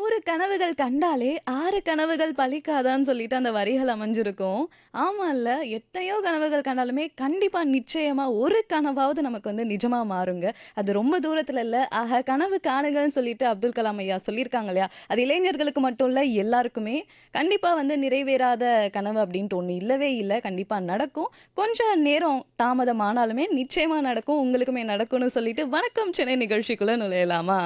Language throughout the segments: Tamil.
நூறு கனவுகள் கண்டாலே ஆறு கனவுகள் பலிக்காதான்னு சொல்லிட்டு அந்த வரிகள் அமைஞ்சிருக்கும் ஆமால்ல எத்தனையோ கனவுகள் கண்டாலுமே கண்டிப்பா நிச்சயமா ஒரு கனவாவது நமக்கு வந்து நிஜமா மாறுங்க அது ரொம்ப தூரத்துல இல்ல ஆக கனவு காணுங்கன்னு சொல்லிட்டு அப்துல் கலாம் ஐயா சொல்லியிருக்காங்க இல்லையா அது இளைஞர்களுக்கு மட்டும் இல்ல எல்லாருக்குமே கண்டிப்பா வந்து நிறைவேறாத கனவு அப்படின்ட்டு ஒண்ணு இல்லவே இல்லை கண்டிப்பா நடக்கும் கொஞ்சம் நேரம் தாமதமானாலுமே நிச்சயமா நடக்கும் உங்களுக்குமே நடக்கும்னு சொல்லிட்டு வணக்கம் சென்னை நிகழ்ச்சிக்குள்ள நுழையலாமா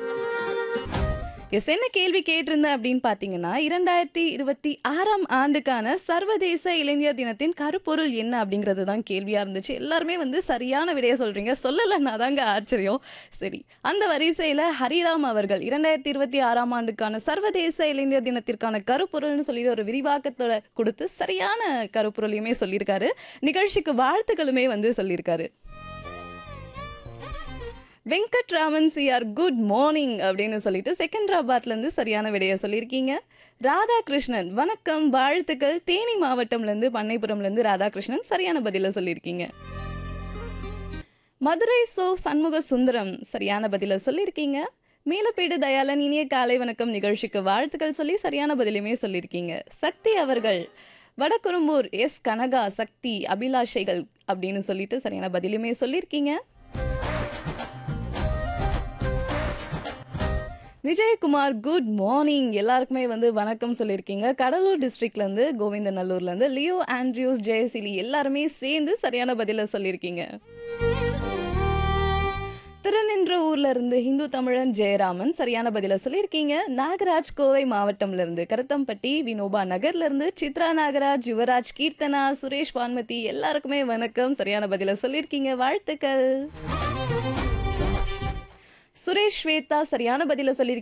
எஸ் என்ன கேள்வி கேட்டிருந்தேன் அப்படின்னு பார்த்தீங்கன்னா இரண்டாயிரத்தி இருபத்தி ஆறாம் ஆண்டுக்கான சர்வதேச இளைஞர் தினத்தின் கருப்பொருள் என்ன அப்படிங்கிறது தான் கேள்வியாக இருந்துச்சு எல்லாருமே வந்து சரியான விடையை சொல்கிறீங்க சொல்லலைன்னா தாங்க ஆச்சரியம் சரி அந்த வரிசையில் ஹரிராம் அவர்கள் இரண்டாயிரத்தி இருபத்தி ஆறாம் ஆண்டுக்கான சர்வதேச இளைஞர் தினத்திற்கான கருப்பொருள்னு சொல்லி ஒரு விரிவாக்கத்தோட கொடுத்து சரியான கருப்பொருளையுமே சொல்லியிருக்காரு நிகழ்ச்சிக்கு வாழ்த்துக்களுமே வந்து சொல்லியிருக்காரு வெங்கட்ராமன் சிஆர் குட் மார்னிங் அப்படின்னு சொல்லிட்டு செகந்திராபாத்ல இருந்து சரியான விடையை சொல்லியிருக்கீங்க ராதாகிருஷ்ணன் வணக்கம் வாழ்த்துக்கள் தேனி மாவட்டம்ல இருந்து பண்ணைப்புறம்ல இருந்து ராதாகிருஷ்ணன் சரியான பதில சொல்லியிருக்கீங்க மதுரை சோ சண்முக சுந்தரம் சரியான பதில சொல்லியிருக்கீங்க மேலப்பேடு தயாளன் இனிய காலை வணக்கம் நிகழ்ச்சிக்கு வாழ்த்துக்கள் சொல்லி சரியான பதிலுமே சொல்லியிருக்கீங்க சக்தி அவர்கள் வடக்குறும்பூர் எஸ் கனகா சக்தி அபிலாஷைகள் அப்படின்னு சொல்லிட்டு சரியான பதிலுமே சொல்லியிருக்கீங்க விஜயகுமார் குட் மார்னிங் எல்லாருக்குமே வந்து வணக்கம் சொல்லியிருக்கீங்க கடலூர் டிஸ்ட்ரிக்ட்ல இருந்து கோவிந்தநல்லூர்ல இருந்து லியோ ஆண்ட்ரியூஸ் ஜெயசிலி எல்லாருமே சேர்ந்து சரியான பதில சொல்லியிருக்கீங்க திருநின்ற ஊர்ல இருந்து ஹிந்து தமிழன் ஜெயராமன் சரியான பதில சொல்லியிருக்கீங்க நாகராஜ் கோவை மாவட்டம்ல இருந்து கருத்தம்பட்டி வினோபா நகர்ல இருந்து சித்ரா நாகராஜ் யுவராஜ் கீர்த்தனா சுரேஷ் வான்மதி எல்லாருக்குமே வணக்கம் சரியான பதில சொல்லியிருக்கீங்க வாழ்த்துக்கள் சுரேஷ் ஸ்வேதா சரியான பதில சொல்லியிருக்கீங்க